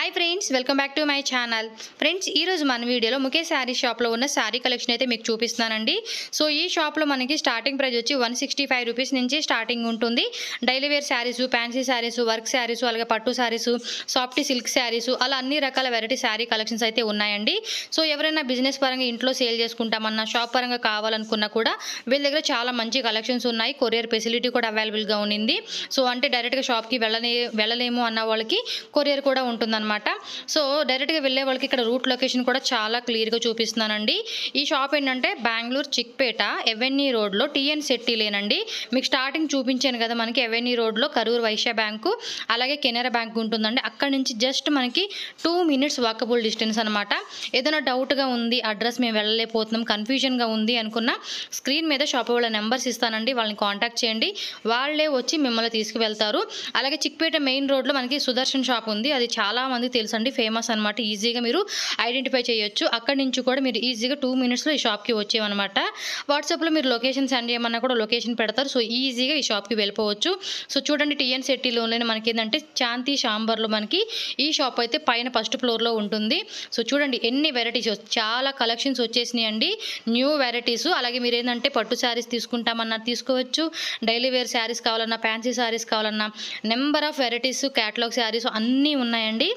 Hi friends welcome back to my channel friends ఈరోజు మన వీడియోలో ముఖేష్ శారీ షాప్లో ఉన్న శారీ కలెక్షన్ అయితే మీకు చూపిస్తున్నానండి సో ఈ షాప్లో మనకి స్టార్టింగ్ ప్రైస్ వచ్చి వన్ సిక్స్టీ ఫైవ్ రూపీస్ నుంచి స్టార్టింగ్ ఉంటుంది daily wear saris fancy saris work saris అలాగే పట్టు శారీస్ సాఫ్ట్ సిల్క్ శారీస్ అలా అన్ని రకాల వెరైటీ శారీ కలెక్షన్స్ అయితే ఉన్నాయండి సో ఎవరైనా బిజినెస్ పరంగా ఇంట్లో సేల్ చేసుకుంటామన్నా షాప్ పరంగా కావాలనుకున్నా కూడా వీళ్ళ దగ్గర చాలా మంచి కలెక్షన్స్ ఉన్నాయి కొరియర్ ఫెసిలిటీ కూడా అవైలబుల్గా ఉంది సో అంటే డైరెక్ట్గా షాప్కి వెళ్ళనే వెళ్ళలేము అన్న వాళ్ళకి కొరియర్ కూడా ఉంటుందన్నమాట సో డైరెక్ట్గా వెళ్ళే వాళ్ళకి ఇక్కడ రూట్ లొకేషన్ కూడా చాలా క్లియర్గా చూపిస్తున్నానండి ఈ షాప్ ఏంటంటే బెంగళూరు చిక్పేట ఎవెన్యూ రోడ్లో టీఎన్ శెట్టి లేనండి మీకు స్టార్టింగ్ చూపించాను కదా మనకి ఎవెన్యూ రోడ్లో కరూర్ వైశ్య బ్యాంకు అలాగే కెనరా బ్యాంక్ ఉంటుందండి అక్కడ నుంచి జస్ట్ మనకి టూ మినిట్స్ వాకబుల్ డిస్టెన్స్ అనమాట ఏదైనా డౌట్గా ఉంది అడ్రస్ మేము వెళ్ళలేకపోతున్నాం కన్ఫ్యూజన్గా ఉంది అనుకున్న స్క్రీన్ మీద షాప్ వాళ్ళ నెంబర్స్ ఇస్తానండి వాళ్ళని కాంటాక్ట్ చేయండి వాళ్ళే వచ్చి మిమ్మల్ని తీసుకువెళ్తారు అలాగే చిక్పేట మెయిన్ రోడ్లో మనకి సుదర్శన్ షాప్ ఉంది అది చాలా మందికి తెలుసండి ఫేమస్ అనమాట ఈజీగా మీరు ఐడెంటిఫై చేయొచ్చు అక్కడి నుంచి కూడా మీరు ఈజీగా టూ మినిట్స్లో ఈ షాప్కి వచ్చేవన్నమాట వాట్సాప్లో మీరు లొకేషన్ సెండ్ చేయమన్నా కూడా లొకేషన్ పెడతారు సో ఈజీగా ఈ షాప్కి వెళ్ళిపోవచ్చు సో చూడండి టీఎన్ శెట్టిలోనే మనకి ఏంటంటే శాంతి షాంబర్లో మనకి ఈ షాప్ అయితే పైన ఫస్ట్ ఫ్లోర్లో ఉంటుంది సో చూడండి ఎన్ని వెరైటీస్ చాలా కలెక్షన్స్ వచ్చేసినాయి అండి న్యూ వెరైటీస్ అలాగే మీరు ఏంటంటే పట్టు శారీస్ తీసుకుంటామన్నా తీసుకోవచ్చు డైలీ వేర్ శారీస్ కావాలన్నా ఫ్యాన్సీ శారీస్ కావాలన్నా number of varieties catalogue saris అన్నీ ఉన్నాయండి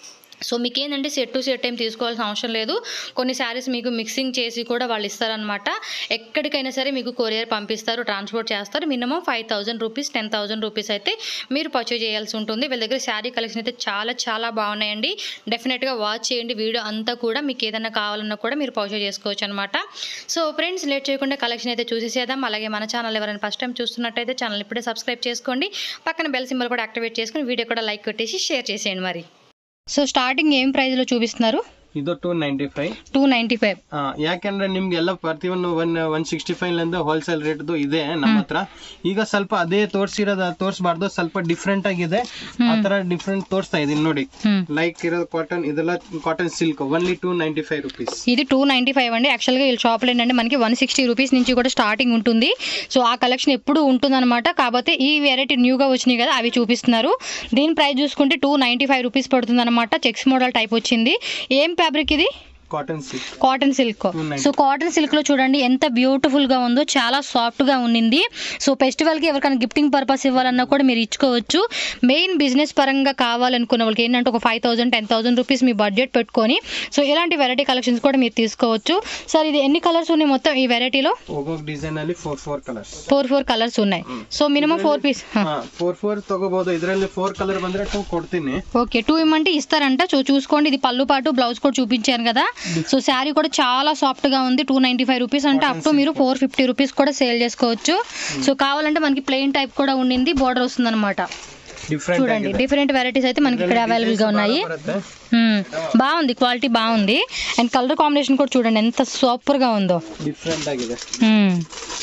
సో మీకు ఏంటంటే సెట్ టు సెట్ ఏం తీసుకోవాల్సిన అవసరం లేదు కొన్ని శారీస్ మీకు మిక్సింగ్ చేసి కూడా వాళ్ళు ఇస్తారనమాట ఎక్కడికైనా సరే మీకు కొరియర్ పంపిస్తారు ట్రాన్స్పోర్ట్ చేస్తారు minimum five thousand rupees ten thousand rupees అయితే మీరు పర్చేజ్ చేయాల్సి ఉంటుంది వీళ్ళ దగ్గర శారీ కలెక్షన్ అయితే చాలా చాలా బాగున్నాయండి డెఫినెట్గా వాచ్ చేయండి వీడియో అంతా కూడా మీకు ఏదైనా కావాలన్నా కూడా మీరు పర్చేజ్ చేసుకోవచ్చు అనమాట సో ఫ్రెండ్స్ లేట్ చేయకుండా కలెక్షన్ అయితే చూసేసేద్దాం అలాగే మన ఛానల్ ఎవరైనా ఫస్ట్ టైం చూస్తున్నట్టయితే ఛానల్ ఇప్పుడే సబ్స్క్రైబ్ చేసుకోండి పక్కన బెల్ సింబల్ కూడా యాక్టివేట్ చేసుకుని వీడియో కూడా లైక్ కొట్టేసి షేర్ చేసేయండి మరి సో స్టార్టింగ్ ఏం ప్రైస్లో చూపిస్తున్నారు ಇದು two ninety five two ninety five ಯಾಕೆಂದ್ರೆ ನಿಮ್ಗೆಲ್ಲ ಪ್ರತಿಯೊಂದು ಒನ್ ಒನ್ ಸಿಕ್ಸ್ಟಿ ಫೈವ್ ಲಿಂದ ಹೋಲ್ಸೇಲ್ ರೇಟ್ದು ಇದೆ ನಮ್ಮ ಹತ್ರ ಈಗ ಸ್ವಲ್ಪ ಅದೇ ತೋರ್ಸಿರೋದು ತೋರ್ಸ್ಬಾರ್ದು ಸ್ವಲ್ಪ ಡಿಫ್ರೆಂಟ್ ಆಗಿದೆ ಆ ತರ ಡಿಫ್ರೆಂಟ್ ತೋರಿಸ್ತಾ ಇದೀನಿ ನೋಡಿ హ్మ్. ಲೈಕ್ ಇರೋದು ಕಾಟನ್ ಇದೆಲ್ಲ cotton silk only two ninety five rupees ఇది టూ నైంటీ ఫైవ్ అండి యాక్చువల్గా ఈ షాప్లో ఏంటంటే మనకి వన్ సిక్స్టీ రూపీస్ నుంచి కూడా స్టార్టింగ్ ఉంటుంది సో ఆ కలెక్షన్ ఎప్పుడు ఉంటుందన్నమాట కాకపోతే ఈ వెరైటీ న్యూగా వచ్చినాయి కదా అవి చూపిస్తున్నారు దీని ప్రైస్ చూసుకుంటే టూ నైంటీ ఫైవ్ రూపీస్ పడుతుంది అనమాట చెక్స్ మోడల్ టైప్ వచ్చింది ఏం ఫ్యాబ్రిక్ ఇది cotton silk cotton silk 290. So cotton silk లో చూడండి ఎంత బ్యూటిఫుల్ గా ఉందో చాలా సాఫ్ట్ గా ఉన్నింది సో ఫెస్టివల్ కి ఎవరికైనా గిఫ్టింగ్ పర్పస్ ఇవ్వాలన్నా కూడా మీరు ఇచ్చుకోవచ్చు మెయిన్ బిజినెస్ పరంగా కావాలనుకున్న వాళ్ళకి ఏంటంటే ఒక five thousand ten thousand rupees మీ బడ్జెట్ పెట్టుకొని సో ఇలాంటి వెరైటీ కలెక్షన్స్ కూడా మీరు తీసుకోవచ్చు సార్ ఇది ఎన్ని కలర్స్ ఉన్నాయి మొత్తం ఈ వెరైటీలో ಒಬ್ಬೊಬ್ಬ ಡಿಸೈನ್ ಅಲ್ಲಿ four four colours four four colours ఉన్నాయి so minimum four piece four four ತಗೋಬಹುದು ಇದರಲ್ಲಿ ಫೋರ್ ಕಲರ್ ಬಂದ್ರೆ ಟೂ ಕೊಡ್ತೀನಿ ఓకే టూ ఇమ్మంటే ఇస్తారంట సో చూసుకోండి ఇది పళ్ళు పాటు బ్లౌజ్ కూడా చూపించాను కదా సో శారీ కూడా చాలా సాఫ్ట్ గా ఉంది టూ నైన్టీ ఫైవ్ రూపీస్ అంటే అప్ టు మీరు ఫోర్ ఫిఫ్టీ రూపీస్ కూడా సేల్ చేసుకోవచ్చు సో కావాలంటే మనకి ప్లెయిన్ టైప్ కూడా ఉండింది బోర్డర్ వస్తుంది అనమాట ಡಿಫ್ರೆಂಟ್ చూడండి డిఫరెంట్ వెరైటీస్ అయితే మనకి ఇక్కడ అవైలబుల్ గా ఉన్నాయి ಬರುತ್ತೆ మ్మ్. బాగుంది క్వాలిటీ బాగుంది అండ్ కలర్ కాంబినేషన్ కూడా చూడండి ఎంత సూపర్ గా ఉందో ಡಿಫ್ರೆಂಟ್ ಆಗಿದೆ మ్మ్.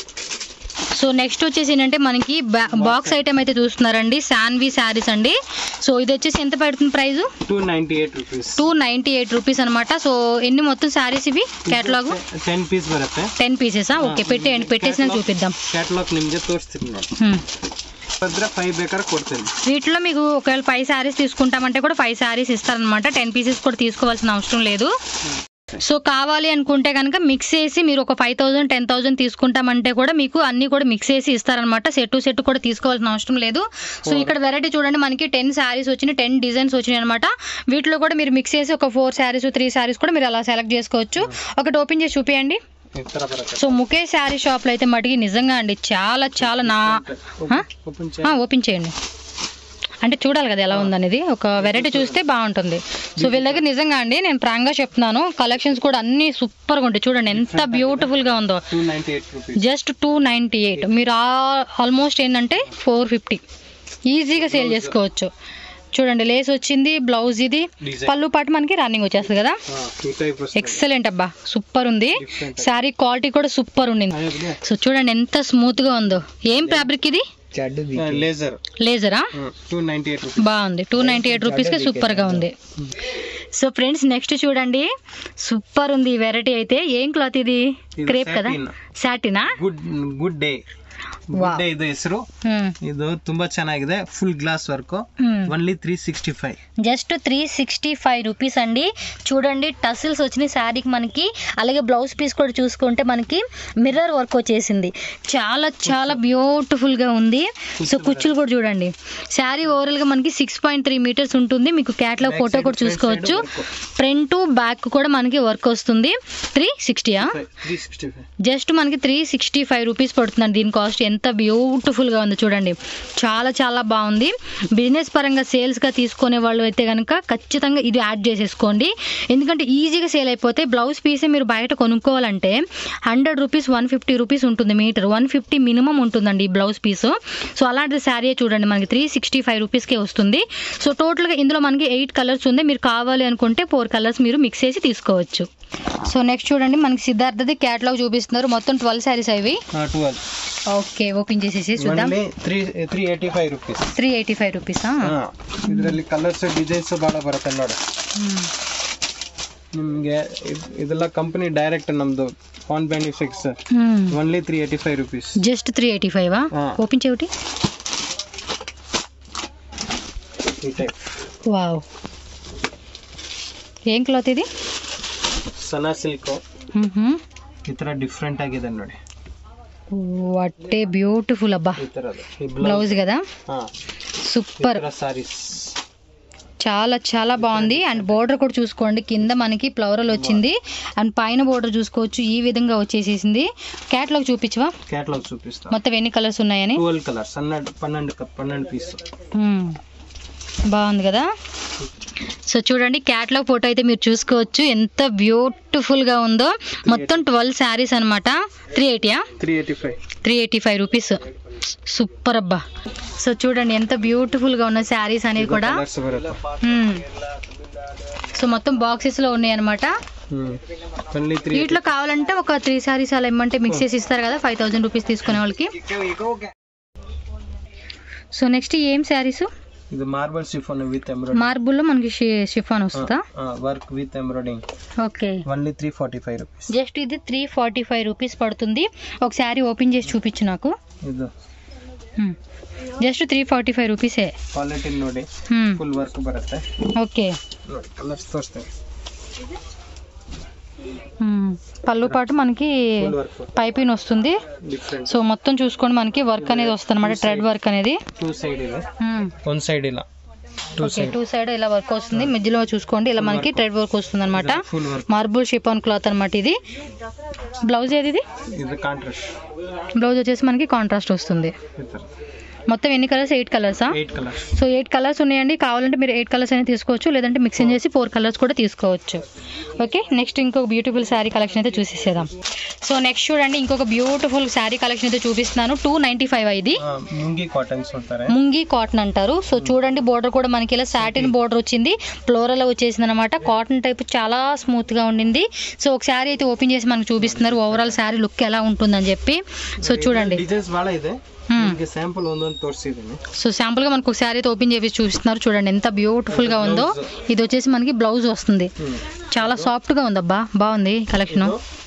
సో నెక్స్ట్ వచ్చేసి ఏంటంటే మనకి బాక్స్ ఐటమ్ అయితే చూస్తున్నారండి శాన్వి శారీస్ అండి సో ఇది వచ్చేసి ఎంత పడుతుంది price two ninety eight rupees two ninety eight rupees అనమాట సో ఎన్ని మొత్తం శారీస్ ఇవి కేటలాగ్ ಟೆನ್ ಪೀಸ್ ಬರುತ್ತೆ టెన్ పీసెసా ఓకే పెట్టేయండి పెట్టేసినాక చూపిద్దాం ಕ್ಯಾಟ್ಲಾಗ್ ನಿಮ್ಗೆ ತೋರಿಸ್ತೀನಿ ನೋಡಿ హ్మ్. ಬಂದ್ರೆ ಫೈವ್ ಬೇಕಾದ್ರೆ ಕೊಡ್ತೀನಿ వీటిలో మీకు ఒకవేళ ఫైవ్ శారీస్ తీసుకుంటామంటే కూడా ఫైవ్ శారీస్ ఇస్తారనమాట టెన్ పీసెస్ కూడా తీసుకోవాల్సిన అవసరం లేదు సో కావాలి అనుకుంటే కనుక మిక్స్ చేసి మీరు ఒక ఫైవ్ థౌసండ్ టెన్ థౌసండ్ తీసుకుంటామంటే కూడా మీకు అన్ని కూడా మిక్స్ చేసి ఇస్తారనమాట సెట్ టు సెట్ కూడా తీసుకోవాల్సిన అవసరం లేదు సో ఇక్కడ వెరైటీ చూడండి మనకి టెన్ శారీస్ వచ్చినాయి టెన్ డిజైన్స్ వచ్చినాయి అనమాట వీటిలో కూడా మీరు మిక్స్ చేసి ఒక ఫోర్ శారీస్ త్రీ శారీస్ కూడా మీరు అలా సెలెక్ట్ చేసుకోవచ్చు ఒకటి ఓపెన్ చేసి చూపియండి ಈ ತರ ಬರುತ್ತೆ సో ముఖేష్ శారీ షాప్లో అయితే మటుకి నిజంగా అండి చాలా చాలా నా ఆ? ಓಪನ್ ఆ, ఓపెన్ చేయండి అంటే చూడాలి కదా ఎలా ఉందనేది ఒక వెరైటీ చూస్తే బాగుంటుంది సో వీళ్ళ దగ్గర నిజంగా అండి నేను ప్రాంగా చెప్తున్నాను కలెక్షన్స్ కూడా అన్ని సూపర్గా ఉంటాయి చూడండి ఎంత బ్యూటిఫుల్గా ఉందో two ninety eight rupees just two ninety eight మీరు ఆల్మోస్ట్ ఏంటంటే ఫోర్ ఫిఫ్టీ ఈజీగా సేల్ చేసుకోవచ్చు చూడండి లేస్ వచ్చింది బ్లౌజ్ ఇది Design. పళ్ళు పాటు మనకి రన్నింగ్ వచ్చేస్తుంది కదా ಟೂ ಟೈಪ್ ఎక్సలెంట్ అబ్బా సూపర్ ఉంది Different. శారీ క్వాలిటీ కూడా సూపర్ ఉండింది సో చూడండి ఎంత స్మూత్ గా ఉందో ఏం ఫ్యాబ్రిక్ ఇది ಲೇಸರ್ లేజరా ಟೂ ನೈಂಟಿ ಏಟ್ ರುಪೀಸ್ బాగుంది టూ నైంటీ ఎయిట్ రూపీస్కి సూపర్గా ఉంది సో ఫ్రెండ్స్ నెక్స్ట్ చూడండి సూపర్ ఉంది ఈ వెరైటీ అయితే ఏం క్లాత్ ఇది ఇది క్రేప్ కదా satin. సాటినా ಗುಡ್ ಗುಡ್ ಡೇ ಗುಡ್ಡೆ ಇದು ಹೆಸರು ಹ್ಮ್ ಇದು ತುಂಬಾ ಚೆನ್ನಾಗಿದೆ ಫುಲ್ గ్లాస్ వర్క్ ಹ್ಮ್ only three sixty five just three sixty five rupees అండి చూడండి టసిల్స్ వచ్చినాయి శారీకి మనకి అలాగే బ్లౌజ్ పీస్ కూడా చూసుకుంటే మనకి మిర్రర్ వర్క్ వచ్చేసింది చాలా చాలా బ్యూటిఫుల్గా ఉంది సో కుచ్చులు కూడా చూడండి శారీ ఓవరాల్గా మనకి సిక్స్ పాయింట్ త్రీ మీటర్స్ ఉంటుంది మీకు క్యాట్లాగ్ Back ఫోటో side, కూడా front చూసుకోవచ్చు side work. ఫ్రంట్ బ్యాక్ కూడా మనకి వర్క్ వస్తుంది త్రీ సిక్స్టీయా త్రీ సిక్స్టీ ఫైవ్ జస్ట్ మనకి త్రీ సిక్స్టీ ఫైవ్ రూపీస్ పడుతుందండి దీని కాస్ట్ ఎంత బ్యూటిఫుల్గా ఉంది చూడండి చాలా చాలా బాగుంది బిజినెస్ పరంగా సేల్స్గా తీసుకునే వాళ్ళు అయితే కనుక ఖచ్చితంగా ఇది యాడ్ చేసేసుకోండి ఎందుకంటే ఈజీగా సేల్ అయిపోతే బ్లౌజ్ పీసే మీరు బయట కొనుక్కోవాలంటే hundred rupees one fifty rupees ఉంటుంది మీటర్ వన్ ఫిఫ్టీ మినిమం ఉంటుందండి ఈ బ్లౌజ్ పీస్ సో అలాంటి శారీ చూడండి మనకి త్రీ సిక్స్టీ ఫైవ్ రూపీస్కే వస్తుంది సో టోటల్గా ఇందులో మనకి ఎయిట్ కలర్స్ ఉంది మీరు కావాలి అనుకుంటే ఫోర్ కలర్స్ మీరు మిక్స్ చేసి తీసుకోవచ్చు సో నెక్స్ట్ చూడండి మనకి సిద్ధార్థది క్యాటలాగ్ చూపిస్తున్నారు మొత్తం ట్వెల్వ్ శారీస్ అవి ట్వెల్వ్ ఓకే ఓపెన్ చేసేసి చూద్దాం only three three eighty five rupees three eighty five రూపీసా ಇದರಲ್ಲಿ ಕಲರ್ಸ್ ಡಿಸೈನ್ಸ್ ಭಾಳ ಬರುತ್ತೆ ನೋಡಿ ನಿಮಗೆ ಇದೆಲ್ಲ ಕಂಪನಿ ಡೈರೆಕ್ಟ್ ನಮ್ದು ಫಾನ್ ಬೆನಿಫಿಕ್ಸ್ only three eighty five rupees just three eighty five ఆ. ఓపెన్ చేయటి ಈ ಟೈಪ್ వావ్ ఏం క్లాత్ ఇది ಸನಾ ಸಿಲ್ಕ್ ಈ ತರ ಡಿಫ್ರೆಂಟ್ ಆಗಿದೆ ನೋಡಿ వట్టే బ్యూటిఫుల్ అబ్బా ಈ ತರದ್ದು ಈ బ్లౌజ్ ಬ್ಲೌಸ್ కదా ಹಾ సూపర్ ಸಾರೀಸ್ చాలా చాలా బాగుంది అండ్ బోర్డర్ కూడా చూసుకోండి కింద మనకి ఫ్లవరల్ వచ్చింది అండ్ పైన బోర్డర్ చూసుకోవచ్చు ఈ విధంగా వచ్చేసేసింది క్యాట్లాగ్ చూపించవా ಕ್ಯಾಟ್ಲಾಗ್ చూపిస్తా మొత్తం ఎన్ని కలర్స్ ఉన్నాయని ಟ್ವೆಲ್ ಕಲರ್ಸ್ ಹನ್ನೆರಡು ಪನ್ನెండు పన్నెండు పీస్ మ్మ్. బాగుంది కదా సో చూడండి క్యాట్లాగ్ ఫోటో అయితే మీరు చూసుకోవచ్చు ఎంత బ్యూటిఫుల్ గా ఉందో మొత్తం ట్వెల్వ్ శారీస్ అనమాట త్రీ ఎయిటీయా three eighty five three eighty five rupees super అబ్బా సో చూడండి ఎంత బ్యూటిఫుల్ గా ఉన్న శారీస్ అనేది కూడా కలర్స్ బರುತ್ತೆ మ్మ్. సో మొత్తం బాక్సెస్ లో ఉన్నాయి అనమాట ఓన్లీ త్రీ వీటిలో కావాలంటే ఒక త్రీ శారీస్ అలా ఇమ్మంటే మిక్స్ చేసి ఇస్తారు కదా ఫైవ్ థౌసండ్ రూపీస్ తీసుకునే వాళ్ళకి సో నెక్స్ట్ ఏం శారీస్ ಇದು ಮಾರ್ಬಲ್ ಶಿಫಾನ್ విత్ ఎంబ్రాయిడింగ్ మార్బుల్లో మనకి షిఫాన్ వస్తుందా work with embroidering okay only three forty five rupees just ఇది త్రీ ఫార్టీ ఫైవ్ రూపీస్ పడుతుంది ఒక శారీ ఓపెన్ చేసి చూపించు నాకు ಇದು జస్ట్ త్రీ ఫార్టీ ఫైవ్ రూపీసే ಕ್ವಾಲಿಟಿ ನೋಡಿ ಫುಲ್ ವರ್ಕ್ ಬರುತ್ತೆ ఓకే ನೋಡಿ ಕಲರ್ಸ್ ತೋರಿಸ್ತೇವೆ పళ్ళు పాటు మనకి ಫುಲ್ ವರ್ಕ್ పైపింగ్ వస్తుంది ಡಿಫ್ರೆಂಟ್ సో మొత్తం చూసుకోండి మనకి వర్క్ అనేది వస్తుంది అనమాట థ్రెడ్ వర్క్ అనేది ಟೂ ಸೈಡ್ ಇದೆ ಒಂದ್ ಸೈಡ್ ಇಲ್ಲ two okay side two side ఇలా వర్క్ వస్తుంది మధ్యలో చూసుకోండి ఇలా మనకి థ్రెడ్ వర్క్ వస్తుంది అనమాట full work marble chiffon cloth అనమాట ఇది బ్లౌజ్ ఏది ఇది ಇದು ಕಾಂಟ್ರಾಸ್ಟ್ బ్లౌజ్ వచ్చేసి మనకి కాంట్రాస్ట్ వస్తుంది ಈ ತರ మొత్తం ఎన్ని కలర్స్ ఎయిట్ కలర్సా eight colours so eight colours ఉన్నాయండి కావాలంటే మీరు ఎయిట్ కలర్స్ అయినా తీసుకోవచ్చు లేదంటే మిక్సింగ్ చేసి ఫోర్ కలర్స్ కూడా తీసుకోవచ్చు ఓకే నెక్స్ట్ ఇంకొక బ్యూటిఫుల్ శారీ కలెక్షన్ అయితే చూసేసేద్దాం సో నెక్స్ట్ చూడండి ఇంకొక బ్యూటిఫుల్ శారీ కలెక్షన్ అయితే చూపిస్తున్నాను టూ నైంటీ ఫైవ్ ఇది ಮುಂಗಿ ಕಾಟನ್ಸ್ ಅಂತಾರೆ ముంగి కాటన్ అంటారు సో చూడండి బోర్డర్ కూడా మనకి ఇలా సాటిన్ బోర్డర్ వచ్చింది ఫ్లోరల్ వచ్చేసింది అనమాట కాటన్ టైప్ చాలా స్మూత్ గా ఉండింది సో ఒక శారీ అయితే ఓపెన్ చేసి మనకు చూపిస్తున్నారు ఓవరాల్ శారీ లుక్ ఎలా ఉంటుందని చెప్పి సో చూడండి ಡಿಸೈನ್ಸ್ ಬಹಳ ಇದೆ Hmm. ನಿಮಗೆ ಸ್ಯಾಂಪಲ್ ಒಂದೊಂದು ತೋರಿಸಿದ್ದೀನಿ సో శాంపుల్ గా మనకు ఒక శారీ అయితే ఓపెన్ చేసి చూపిస్తున్నారు చూడండి ఎంత బ్యూటిఫుల్ గా ఉందో ఇది వచ్చేసి మనకి బ్లౌజ్ వస్తుంది చాలా సాఫ్ట్ గా ఉందబ్బా బాగుంది కలెక్షన్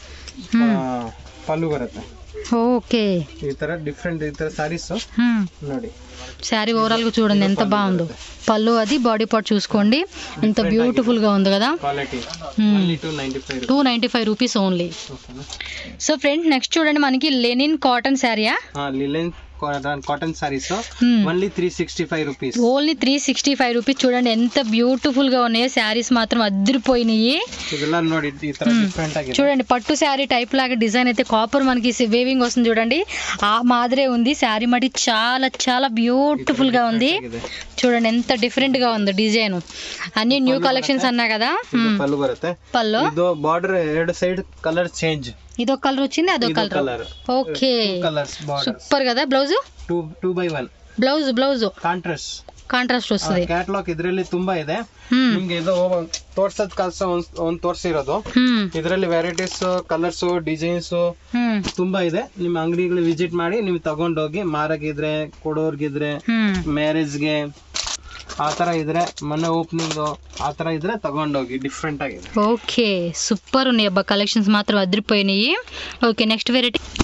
ಪಲ್ಲು ಬರುತ್ತೆ ఓకే ಈ ತರ ಡಿಫ್ರೆಂಟ್ ಈ ತರ ಸಾರೀಸ್ ನೋಡಿ శారీ ఓవరాల్ గా చూడండి ఎంత బాగుందో పళ్ళు అది బాడీ పార్ట్ చూసుకోండి ఎంత బ్యూటిఫుల్ గా ఉంది కదా quality Hmm. Only two ninety five two ninety five rupees only so friends next చూడండి మనకి లెనిన్ కాటన్ శారీయా ಹಾ linen cotton saris only three sixty five rupees only three sixty five rupees చూడండి ఎంత బ్యూటిఫుల్ గా ఉన్నాయో శారీస్ మాత్రం అద్దరిపోయినాయి ಇದೆಲ್ಲ ನೋಡಿ ಈ ತರ ಡಿಫ್ರೆಂಟ್ ಆಗಿದೆ చూడండి పట్టు శారీ టైప్ లాగా డిజైన్ అయితే కాపర్ మనకి వేవింగ్ వస్తుంది చూడండి ఆ మాదిరే ఉంది శారీ మటి చాలా చాలా బ్యూటిఫుల్ గా ఉంది ಆಗಿದೆ. చూడండి ఎంత డిఫరెంట్ గా ఉంది డిజైన్ అన్ని న్యూ కలెక్షన్స్ అన్నా కదా ಇದು ಪಲ್ಲು ಬರುತ್ತೆ పళ్ళు ಇದು ಬಾರ್ಡರ್ ಎರಡು ಸೈಡ್ ಕಲರ್ ಚೇಂಜ್ ఇదొక కలర్ వచ్చింది అదొక ಇದು colour colour okay colours border super కదా blouse two two by one blouse blouse contrast contrast వస్తుంది ಕ್ಯಾಟ್ಲಾಗ್ ಇದ್ರಲ್ಲಿ ತುಂಬಾ ಇದೆ హ్మ్. ನಿಮ್ಗೆ ಇದು ತೋರ್ಸದ್ ಕಲ್ಸ ಒಂದ್ ಒಂದ್ ತೋರ್ಸಿರೋದು హ్మ్. ಇದರಲ್ಲಿ ವೆರೈಟೀಸ್ ಕಲರ್ಸ್ ಡಿಸೈನ್ಸ್ హ్మ్. ತುಂಬಾ ಇದೆ ನಿಮ್ಮ ಅಂಗಡಿಗಳು ವಿಸಿಟ್ ಮಾಡಿ ನೀವು ತಗೊಂಡೋಗಿ ಮಾರಕ್ಕಿದ್ರೆ ಕೊಡೋರ್ಗಿದ್ರೆ హ్మ్. ಮ್ಯಾರೇಜ್ಗೆ ಆ ತರ ಇದ್ರೆ ಮೊನ್ನೆ ಓಪನಿಂಗ್ ಆ ತರ ಇದ್ರೆ ತಗೊಂಡೋಗಿ ಡಿಫ್ರೆಂಟ್ ಆಗಿದೆ ఓకే సూపర్ ఉన్నాయి అబ్బా కలెక్షన్స్ మాత్రం అదిరిపోయినాయి ఓకే నెక్స్ట్ వెరైటీ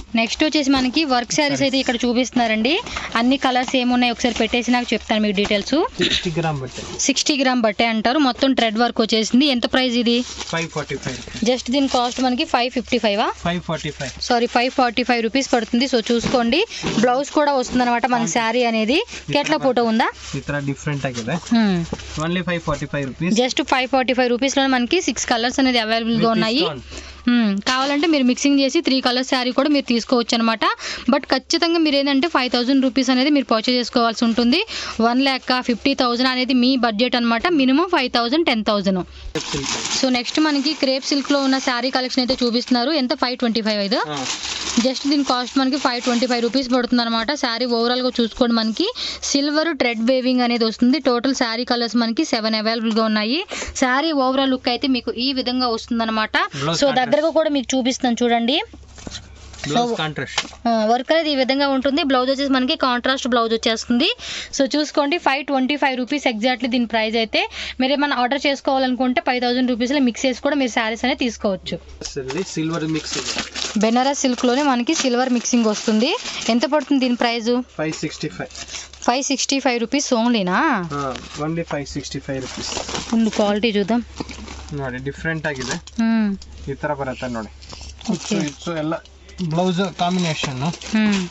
నెక్స్ట్ వచ్చేసి మనకి వర్క్ శారీస్ అయితే ఇక్కడ చూపిస్తున్నారండి అన్ని కలర్స్ ఏమున్నాయి ఒకసారి పెట్టేసి నాకు చెప్తాను మీకు డీటెయిల్స్ సిక్స్టీ గ్రామ్ బట్టే సిక్స్టీ గ్రామ్ బట్టే అంటారు మొత్తం ట్రెడ్ వర్క్ వచ్చేసింది ఎంత ప్రైస్ ఇది ఫైవ్ ఫార్టీ ఫైవ్ జస్ట్ దీని కాస్ట్ మనకి ఫైవ్ ఫిఫ్టీ ఫైవా five forty five sorry five forty five rupees పడుతుంది సో చూసుకోండి బ్లౌజ్ కూడా వస్తుంది అనమాట మన శారీ అనేది కేట్ల ఫోటో ఉందా ಈ ತರ ಡಿಫ್ರೆಂಟ್ ಆಗಿದೆ only five forty five rupees just five forty five రూపీస్లో మనకి సిక్స్ కలర్స్ అనేది అవైలబుల్గా ఉన్నాయి మ్మ్. కావాలంటే మీరు మిక్సింగ్ చేసి త్రీ కలర్ శారీ కూడా మీరు తీసుకోవచ్చు అనమాట బట్ ఖచ్చితంగా మీరు ఏంటంటే ఫైవ్ థౌసండ్ రూపీస్ అనేది మీరు పర్చేస్ చేసుకోవాల్సి ఉంటుంది వన్ ల్యాక్ ఫిఫ్టీ థౌసండ్ అనేది మీ బడ్జెట్ అనమాట minimum five thousand ten thousand so next మనకి క్రేప్ సిల్క్లో ఉన్న శారీ కలెక్షన్ అయితే చూపిస్తున్నారు ఎంత ఫైవ్ ట్వంటీ ఫైవ్ ఇది జస్ట్ దీని కాస్ట్ మనకి ఫైవ్ ట్వంటీ ఫైవ్ రూపీస్ పడుతుంది అనమాట శారీ ఓవరాల్గా చూసుకోండి మనకి సిల్వర్ ట్రెడ్ వేవింగ్ అనేది వస్తుంది టోటల్ శారీ కలర్స్ మనకి సెవెన్ అవైలబుల్గా ఉన్నాయి శారీ ఓవరాల్ లుక్ అయితే మీకు ఈ విధంగా వస్తుంది అనమాట Blouse సో contrast. దగ్గరగా కూడా మీకు చూపిస్తాను చూడండి బ్లౌజ్ కాంట్రాస్ట్ వర్క్ అనేది ఈ విధంగా ఉంటుంది బ్లౌజ్ వచ్చేసి మనకి కాంట్రాస్ట్ బ్లౌజ్ వచ్చేస్తుంది సో చూసుకోండి five twenty five rupees exactly దీని ప్రైస్ అయితే మీరు ఏమైనా ఆర్డర్ చేసుకోవాలనుకుంటే ఫైవ్ థౌసండ్ రూపీస్లో మిక్స్ చేసి కూడా మీరు శారీస్ అనేది తీసుకోవచ్చు సిల్వర్ మిక్స్ ಇದೆ బెనారస్ సిల్క్లోనే మనకి సిల్వర్ మిక్సింగ్ వస్తుంది ఎంత పడుతుంది దీని price five sixty five five sixty five rupees ఓన్లీనా only five sixty five rupees ముందు క్వాలిటీ చూద్దాం ನೋಡಿ ಡಿಫ್ರೆಂಟ್ ಆಗಿದೆ మ్మ్. ಈ ತರ ಬರುತ್ತೆ ನೋಡಿ ಓಕೆ ಸೊ ಎಲ್ಲ ಬ್ಲೌಸ್ ಕಾಂಬಿನೇಷನ್ మ్మ్.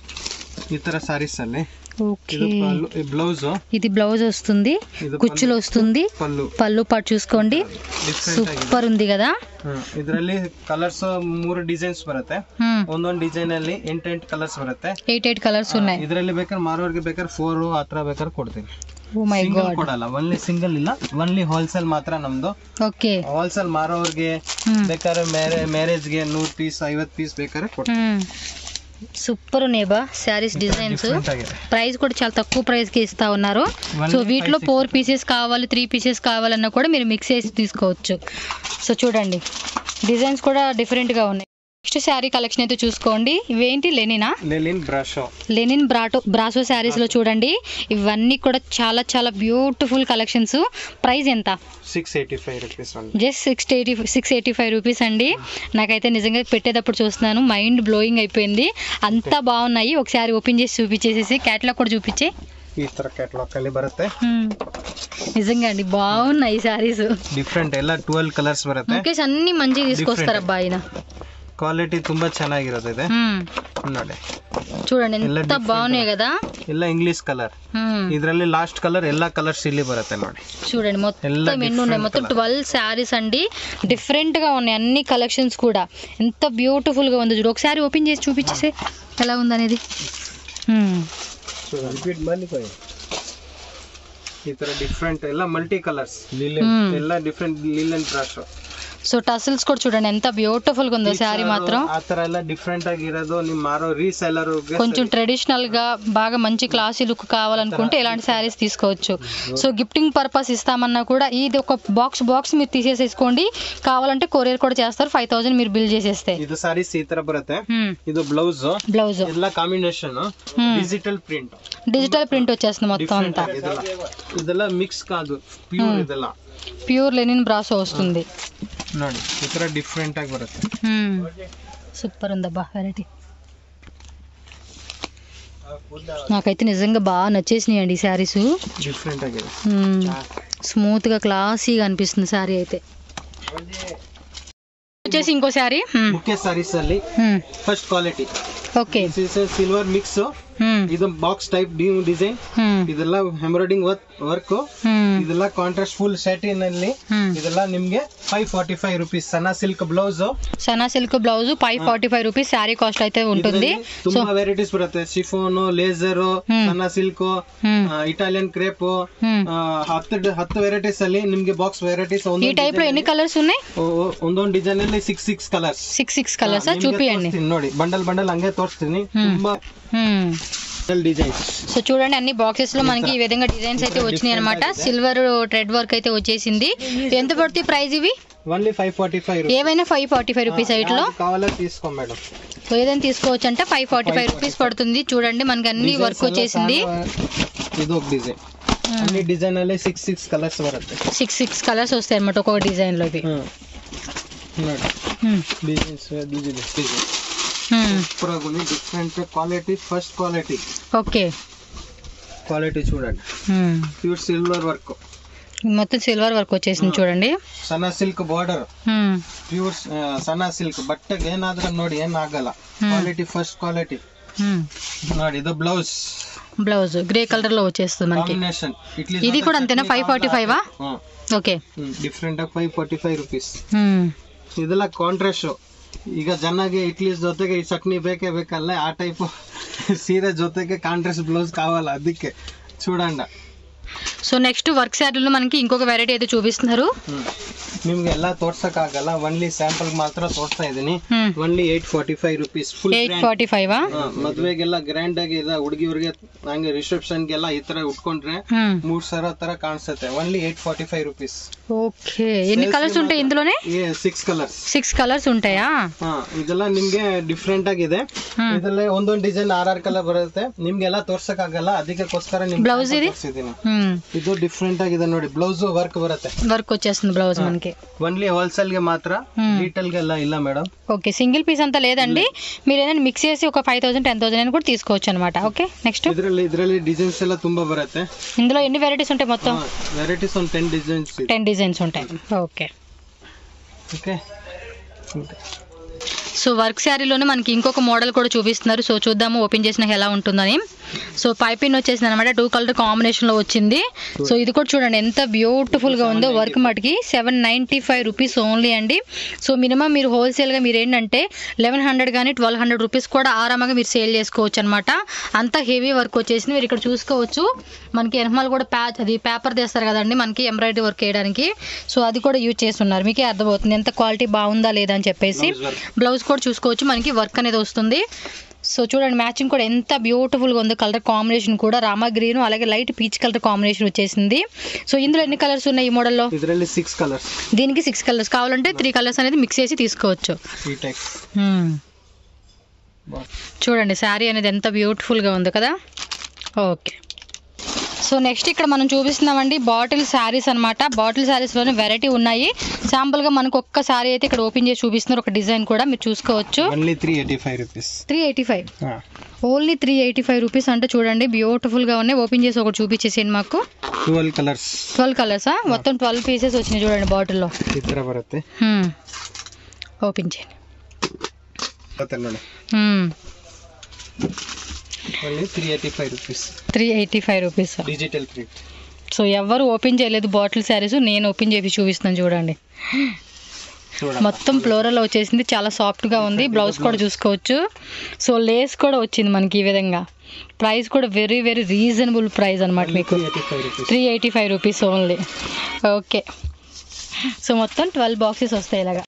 ಈ ತರ ಸಾರೀಸ್ ಅಲ್ಲಿ ఓకే ಇದು ಬ್ಲೌಸ್ ఇది బ్లౌజ్ వస్తుంది ಇದು కుచ్చులు వస్తుంది ಪಲ್ಲು పళ్ళు పాటు చూసుకోండి ಡಿಫ್ರೆಂಟ್ ಆಗಿದೆ సూపర్ ఉంది కదా ಇದರಲ್ಲಿ ಕಲರ್ಸ್ ಮೂರು ಡಿಸೈನ್ಸ್ ಬರುತ್ತೆ మ్మ్. ಒಂದೊಂದು ಡಿಸೈನ್ ಅಲ್ಲಿ ಎಂಟೆಂಟು ಕಲರ್ಸ್ ಬರುತ್ತೆ ఎయిట్ ఎయిట్ కలర్స్ ఉన్నాయి ಇದರಲ್ಲಿ ಬೇಕಾದ್ರೆ ಮಾರೋರ್ಗೆ ಬೇಕಾದ್ರೆ ಫೋರ್ ಆ ತರ ಬೇಕಾದ್ರೆ ಕೊಡ್ತೀನಿ ఓ మై ಸಿಂಗಲ್ గాడ్ ಕೊಡಲ್ಲ ಒನ್ಲಿ ಸಿಂಗಲ್ ಇಲ್ಲ ಒನ್ಲಿ ಹೋಲ್ಸೇಲ್ ಮಾತ್ರ ನಮ್ದು ఓకే ಹೋಲ್ಸೇಲ್ ಮಾರೋರ್ಗೆ ಬೇಕಾದ್ರೆ ಮ್ಯಾರೇಜ್ಗೆ ನೂರ್ ಪೀಸ್ ಐವತ್ ಪೀಸ್ ಬೇಕಾದ್ರೆ ಕೊಡ್ತೀನಿ సూపర్ ఉన్నాయి బా శారీస్ డిజైన్స్ Different ಆಗಿದೆ ప్రైస్ కూడా చాలా తక్కువ ప్రైస్ కి ఇస్తా ఉన్నారు సో Only వీటిలో 560. ఫోర్ పీసెస్ కావాలి త్రీ పీసెస్ కావాలన్నా కూడా మీరు మిక్స్ చేసి తీసుకోవచ్చు సో చూడండి డిజైన్స్ కూడా different గా ఉన్నాయి నెక్స్ట్ శారీ కలెక్షన్ అయితే చూసుకోండి ఇవేంటి లెనినా ಲೆಲಿನ್ ಬ್ರಷ್ లెనిన్ బ్రాటో బ్రాసో శారీస్ లో చూడండి ఇవన్నీ కూడా చాలా చాలా బ్యూటిఫుల్ కలెక్షన్స్ ప్రైస్ ఎంత six eighty five rupees one just six eighty six eighty five rupees అండి నాకైతే నిజంగా పెట్టేటప్పుడు చూస్తున్నాను మైండ్ బ్లోయింగ్ అయిపోయింది అంతా బాగున్నాయి ఒకసారి ఓపెన్ చేసి చూపించేసేసి క్యాట్లాగ్ కూడా చూపించే ಈ ತರ ಕ್ಯಾಟ್ಲಾಗ್ ಅಲ್ಲಿ ಬರುತ್ತೆ నిజంగా అండి బాగున్నాయి శారీస్ ಡಿಫ್ರೆಂಟ್ ಎಲ್ಲ ಟ್ವೆಲ್ ಕಲರ್ಸ್ ಬರುತ್ತೆ ముఖేష్ అన్ని మంచిగా తీసుకొస్తారు Different. అబ్బా ఆయన ಕ್ವಾಲಿಟಿ ತುಂಬಾ ಚೆನ್ನಾಗಿರುತ್ತೆ ಇದೆ మ్మ్. ನೋಡಿ చూడండి ಎಲ್ಲ ఎంత different బాగున్నాయి కదా ಎಲ್ಲ ಇಂಗ್ಲಿಷ್ ಕಲರ್ మ్మ్. ಇದರಲ್ಲಿ ಲಾಸ್ಟ್ ಕಲರ್ ಎಲ್ಲ ಕಲರ್ಸ್ ಇಲ್ಲಿ ಬರುತ್ತೆ ನೋಡಿ చూడండి మొత్తం ಎಲ್ಲ ఎన్ని ఉన్నాయి different మొత్తం colour. ట్వెల్వ్ శారీస్ అండి డిఫరెంట్ గా ఉన్నాయి అన్ని కలెక్షన్స్ కూడా ఎంత బ్యూటిఫుల్ గా ఉంది చూడు ఒకసారి ఓపెన్ చేసి చూపించేసే ఎలా ఉంది అనేది ರಿಪೀಟ್ ಮಾಡ್ಲಿಕ್ಕೆ ಈ ತರ ಡಿಫ್ರೆಂಟ್ ಎಲ್ಲ ಮಲ್ಟಿ ಕಲರ್ಸ್ Hmm. ಎಲ್ಲ different linen brasso so tassels కూడా చూడండి ఎంత బ్యూటిఫుల్ గా ఉందో శారీ మాత్రం ಆ ತರ ಎಲ್ಲ ಡಿಫ್ರೆಂಟ್ ಆಗಿರೋದು ನಿಮ್ ಮಾರೋ ರೀಸೆಲ್ಲರ್ కొంచెం ట్రెడిషనల్ గా బాగా మంచి క్లాసీ లుక్ కావాలనుకుంటే ఇలాంటి శారీస్ తీసుకోవచ్చు సో గిఫ్టింగ్ పర్పస్ ఇస్తామన్నా కూడా ఇది ఒక బాక్స్ బాక్స్ మీరు తీసేసేసుకోండి కావాలంటే కొరియర్ కూడా చేస్తారు ఫైవ్ థౌసండ్ మీరు బిల్ చేసేస్తే ಇದು ಸಾರೀಸ್ ಈ ತರ ಬರುತ್ತೆ ಇದು ಬ್ಲೌಸ್ బ్లౌజ్ ಎಲ್ಲ combination Hmm. Digital print digital print వచ్చేస్తుంది మొత్తం ಡಿಫ್ರೆಂಟ್ అంతా ಇದೆಲ್ಲ ಇದೆಲ್ಲ ಮಿಕ್ಸ್ ಕಾದು ಪ್ಯೂರ್ Hmm. ಇದೆಲ್ಲ ప్యూర్ లెనిన్ బ్రాసో వస్తుంది ನೋಡಿ ಈ ತರ ಡಿಫ್ರೆಂಟ್ ಆಗಿ ಬರುತ್ತೆ సూపర్ ఉందబ్బా వెరైటీ నాకైతే నిజంగా బాగా నచ్చేసినాయి అండి ఈ శారీస్ ಡಿಫ್ರೆಂಟ್ ಆಗಿದೆ స్మూత్ గా క్లాసీగా అనిపిస్తుంది శారీ అయితే వచ్చేసి ఇంకో శారీ ಮುಖ್ಯ ಸಾರೀಸ್ ಅಲ್ಲಿ first quality okay silver mix ಇದು ಬಾಕ್ಸ್ ಟೈಪ್ ಡಿಸೈನ್ ಇದೆಲ್ಲ ಎಂಬ್ರಾಯ್ಡಿಂಗ್ ವರ್ಕ್ ಇದೆಲ್ಲ ಕಾಂಟ್ರಾಸ್ಟ್ ಫುಲ್ ಸ್ಯಾಟಿನ್ ಅಲ್ಲಿ ಇದೆಲ್ಲ ನಿಮ್ಗೆ ಫೈವ್ ಫಾರ್ಟಿ ಫೈವ್ ರುಪೀಸ್ ಸಣ್ಣ ಸಿಲ್ಕ್ ಬ್ಲೌಸ್ సనా silk blouse five forty five rupees sari cost అయితే ఉంటుంది సో ತುಂಬಾ ವೆರೈಟೀಸ್ ಬರುತ್ತೆ ಶಿಫೋನ್ ಲೇಸರ್ ಹ್ಮ್. ಸಣ್ಣ silk hmm. Italian crepe hmm. ಹತ್ತು ಹತ್ತು ವೆರೈಟೀಸ್ ಅಲ್ಲಿ ನಿಮ್ಗೆ ಬಾಕ್ಸ್ ವೆರೈಟೀಸ್ ఈ టైప్ లో ఎన్ని కలర్స్ ఉన్నాయి ಒಂದೊಂದು ಡಿಸೈನ್ ಅಲ್ಲಿ six six colours six six colours చూపియండి ನೋಡಿ ಬಂಡಲ್ ಬಂಡಲ್ ಹಂಗೆ ತೋರಿಸ್ತೀನಿ ಹ್ಮ್. ತುಂಬಾ ಡಿಸೈನ್ಸ್ సో చూడండి అన్ని బాక్సెస్ లో మనకి ఈ విధంగా డిజైన్స్ అయితే వచ్చినాయి అనమాట సిల్వర్ ట్రెడ్ వర్క్ అయితే వచ్చేసింది ఎంత పడుతుంది ప్రైస్ ఇవి ఓన్లీ ఫైవ్ ఫార్టీ ఫైవ్ ఏవైనా ఫైవ్ ఫార్టీ ఫైవ్ రూపీస్ లో కావాలో తీసుకో మేడం సో ఏదైనా తీసుకోవచ్చు అంటే ఫైవ్ ఫార్టీ ఫైవ్ రూపీస్ పడుతుంది చూడండి మనకి అన్ని వర్క్ వచ్చేసింది ಇದು ఒక ಡಿಸೈನ್ అన్ని డిజైన్ ಅಲ್ಲಿ సిక్స్ సిక్స్ కలర్స్ ಬರುತ್ತೆ సిక్స్ సిక్స్ కలర్స్ వస్తాయి అనమాట ఒక్కొక్క డిజైన్ లో ఇవి ನೋಡಿ Hmm. ಡಿಸೈನ್ಸ್ ಡಿಸೈನ್ సూపర్ గా ఉంది different quality first quality okay quality చూడండి ప్యూర్ సిల్వర్ వర్క్ మొత్తం సిల్వర్ వర్క్ వచ్చేసింది చూడండి ಸಣ್ಣ ಸಿಲ್ಕ್ ಬಾರ್ಡರ್ ಪ್ಯೂರ್ ಸಣ್ಣ ಸಿಲ್ಕ್ ಬಟ್ಟೆಗೆ ಏನಾದ್ರೆ ನೋಡಿ ಏನ್ ಆಗಲ್ಲ ಕ್ವಾಲಿಟಿ ಫಸ್ಟ್ ಕ್ವಾಲಿಟಿ ನೋಡಿ ಇದು ಬ್ಲೌಸ್ బ్లౌజ్ గ్రే కలర్ లో వచ్చేస్తుంది మనకి ಕಾಂಬಿನೇಷನ್ ಇಡ್ಲಿ ఇది కూడా అంతేనా five forty five okay different ಆಗಿ ಫೈವ್ ಫಾರ್ಟಿ ಫೈವ್ ರುಪೀಸ್ ಇದೆಲ್ಲ ಕಾಂಟ್ರಾಸ್ಟ್ ಈಗ ಜನಗೆ ಇಡ್ಲಿ ಜೊತೆಗೆ ಈ ಚಟ್ನಿ ಬೇಕೇ ಬೇಕಲ್ಲ ಆ ಟೈಪ್ ಸೀರೆ ಜೊತೆಗೆ ಕಾಂಟ್ರಾಸ್ಟ್ ಬ್ಲೌಸ್ ಕಾವಲ್ಲ ಅದಕ್ಕೆ చూడండి సో నెక్స్ట్ వర్క్ శారీలో మనకి ఇంకొక వెరైటీ అయితే చూపిస్తున్నారు ನಿಮ್ಗೆ ಎಲ್ಲ ತೋರ್ಸಕ್ ಆಗಲ್ಲ ಒನ್ಲಿ ಸ್ಯಾಂಪಲ್ ಮಾತ್ರ ತೋರಿಸ್ತಾ ಇದೀನಿ only eight forty five rupees full eight forty five ಮದ್ವೆಗೆಲ್ಲ ಗ್ರ್ಯಾಂಡ್ ಆಗಿ ಇದೆ ಹುಡುಗಿಯವ್ರಿಗೆ ಹಂಗೆ ರಿಸೆಪ್ಷನ್ ಗೆಲ್ಲ ಈ ತರ ಉಟ್ಕೊಂಡ್ರೆ ಮೂರ್ ಸಾವಿರ ತರ ಕಾಣಿಸುತ್ತೆ only eight forty five rupees okay ఎన్ని కలర్స్ ఉంటాయి ఇందులోనే ಸಿಕ್ಸ್ ಕಲರ್ಸ್ సిక్స్ కలర్స్ ఉంటాయా ಹಾ ಇದೆಲ್ಲ ನಿಮ್ಗೆ ಡಿಫ್ರೆಂಟ್ ಆಗಿದೆ ಹ್ಮ್. ಇದರಲ್ಲಿ ಒಂದೊಂದು ಡಿಸೈನ್ ಆರ್ ಆರ್ ಕಲರ್ ಬರುತ್ತೆ ನಿಮ್ಗೆಲ್ಲ ತೋರ್ಸಕ್ ಆಗಲ್ಲ ಅದಕ್ಕೋಸ್ಕರ ನಿಮ್ಗೆ Blouse ఇది? ತೋರ್ಸಿದೀನಿ ಇದು ಡಿಫ್ರೆಂಟ್ ಆಗಿದೆ ನೋಡಿ ಬ್ಲೌಸ್ ವರ್ಕ್ ಬರುತ್ತೆ వర్క్ వచ్చేస్తుంది బ్లౌజ్ మనకి ಒನ್ಲಿ ಹೋಲ್ಸೇಲ್ ಗೆ ಮಾತ್ರ ಹ್ಮ್. ರಿಟೇಲ್ ಗೆಲ್ಲ ಇಲ್ಲ ಮೇಡಮ್ ఓకే సింగిల్ పీస్ అంతా లేదండి మీరు ఏదైనా మిక్స్ చేసి ఒక ఫైవ్ థౌసండ్ టెన్ థౌసండ్ అని కూడా తీసుకోవచ్చు అనమాట ఓకే నెక్స్ట్ ಇದರಲ್ಲಿ ಇದರಲ್ಲಿ ಡಿಸೈನ್ಸ್ ಎಲ್ಲ ತುಂಬಾ ಬರುತ್ತೆ ఇందులో ఎన్ని వెరైటీస్ ఉంటాయి మొత్తం ವೆರೈಟೀಸ್ ಒಂದು ಟೆನ್ ಡಿಸೈನ್ಸ್ ಇದೆ టెన్ డిజైన్స్ ఉంటాయి ఓకే ಓಕೆ సో వర్క్ శారీలోనే మనకి ఇంకొక మోడల్ కూడా చూపిస్తున్నారు సో చూద్దాము ఓపెన్ చేసినాక ఎలా ఉంటుందని సో పైపింగ్ వచ్చేసింది అనమాట టూ కలర్ కాంబినేషన్ లో వచ్చింది సో ఇది కూడా చూడండి ఎంత బ్యూటిఫుల్ గా ఉందో వర్క్ మటుకి seven ninety five rupees only అండి సో మినిమం మీరు హోల్సేల్ గా మీరు ఏంటంటే లెవెన్ హండ్రెడ్ కానీ ట్వెల్వ్ హండ్రెడ్ రూపీస్ కూడా ఆరామంగా మీరు సేల్ చేసుకోవచ్చు అనమాట అంత హెవీ వర్క్ వచ్చేసింది మీరు ఇక్కడ చూసుకోవచ్చు మనకి ఎనమాల కూడా ప్యాచ్ అది పేపర్ తీస్తారు కదండి మనకి ఎంబ్రాయిడరీ వర్క్ వేయడానికి సో అది కూడా యూజ్ చేస్తున్నారు మీకే అర్థమవుతుంది ఎంత క్వాలిటీ బాగుందా లేదా అని చెప్పేసి Blouse work. బ్లౌజ్ కూడా చూసుకోవచ్చు మనకి వర్క్ అనేది వస్తుంది సో చూడండి మ్యాచింగ్ కూడా ఎంత బ్యూటిఫుల్గా ఉందో కలర్ కాంబినేషన్ కూడా రామా గ్రీన్ అలాగే లైట్ పీచ్ కలర్ కాంబినేషన్ వచ్చేసింది సో ఇందులో ఎన్ని కలర్స్ ఉన్నాయి ఈ మోడల్లో ಇದರಲ್ಲಿ ಸಿಕ್ಸ್ ಕಲರ್ಸ್ దీనికి సిక్స్ కలర్స్ కావాలంటే త్రీ కలర్స్ అనేది మిక్స్ చేసి తీసుకోవచ్చు ಈ ಟೈಪ್ Hmm. చూడండి శారీ అనేది ఎంత బ్యూటిఫుల్గా ఉంది కదా ఓకే సో నెక్స్ట్ ఇక్కడ మనం చూపిస్తున్నామండి బాటిల్ శారీస్ అనమాట బాటిల్ శారీస్లోనే వెరైటీ ఉన్నాయి శాంపుల్గా మనకు ఒక్క శారీ అయితే ఇక్కడ ఓపెన్ చేసి చూపిస్తున్నారు ఒక డిజైన్ కూడా మీరు చూసుకోవచ్చు only three eighty five rupees three eighty five only three eighty five rupees అంటే చూడండి బ్యూటిఫుల్గా ఉన్నాయి ఓపెన్ చేసి ఒకటి చూపించేసేయండి మాకు ಟ್ವೆಲ್ ಕಲರ್ಸ್ ట్వెల్వ్ కలర్సా మొత్తం ట్వెల్వ్ పీసెస్ వచ్చినాయి చూడండి బాటిల్లో ಈ ತರ ಬರುತ್ತೆ ఓపెన్ చేయండి ಮತ್ತೆ ನೋಡಿ only three eighty five rupees three eighty five rupees digital print so ఎవరు ఓపెన్ చేయలేదు బాటిల్ శారీస్ నేను ఓపెన్ చేసి చూపిస్తున్నాను చూడండి చూడండి మొత్తం ఫ్లోరల్ వచ్చేసింది చాలా సాఫ్ట్గా ఉంది బ్లౌజ్ కూడా చూసుకోవచ్చు సో లేస్ కూడా వచ్చింది మనకి ఈ విధంగా ప్రైస్ కూడా వెరీ వెరీ రీజనబుల్ ప్రైస్ అనమాట మీకు three eighty five rupees three eighty five rupees only okay so మొత్తం ట్వెల్వ్ బాక్సెస్ వస్తాయి ఇలాగా